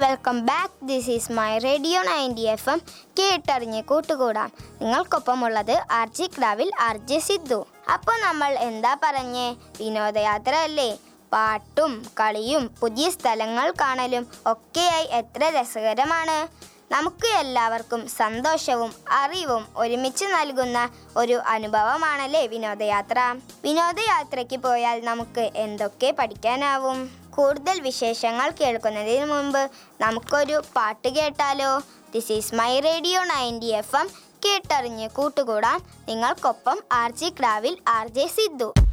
welcome back this is my radio ninety F M കേട്ടറിഞ്ഞ് കൂട്ടുകൂടാം നിങ്ങൾക്കൊപ്പമുള്ളത് ആർ ജി ക്രാവിൽ ആർ ജെ സിദ്ധു അപ്പോൾ നമ്മൾ എന്താ പറഞ്ഞേ വിനോദയാത്ര അല്ലേ പാട്ടും കളിയും പുതിയ സ്ഥലങ്ങൾ കാണലും ഒക്കെയായി എത്ര രസകരമാണ് നമുക്ക് എല്ലാവർക്കും സന്തോഷവും അറിവും ഒരുമിച്ച് നൽകുന്ന ഒരു അനുഭവമാണല്ലേ വിനോദയാത്ര വിനോദയാത്രയ്ക്ക് പോയാൽ നമുക്ക് എന്തൊക്കെ പഠിക്കാനാവും കൂടുതൽ വിശേഷങ്ങൾ കേൾക്കുന്നതിന് മുമ്പ് നമുക്കൊരു പാട്ട് കേട്ടാലോ this is my radio ninety F M കേട്ടറിഞ്ഞ് കൂട്ടുകൂടാൻ നിങ്ങൾക്കൊപ്പം ആർ ജി ക്രാവിൽ ആർ ജെ സിദ്ധു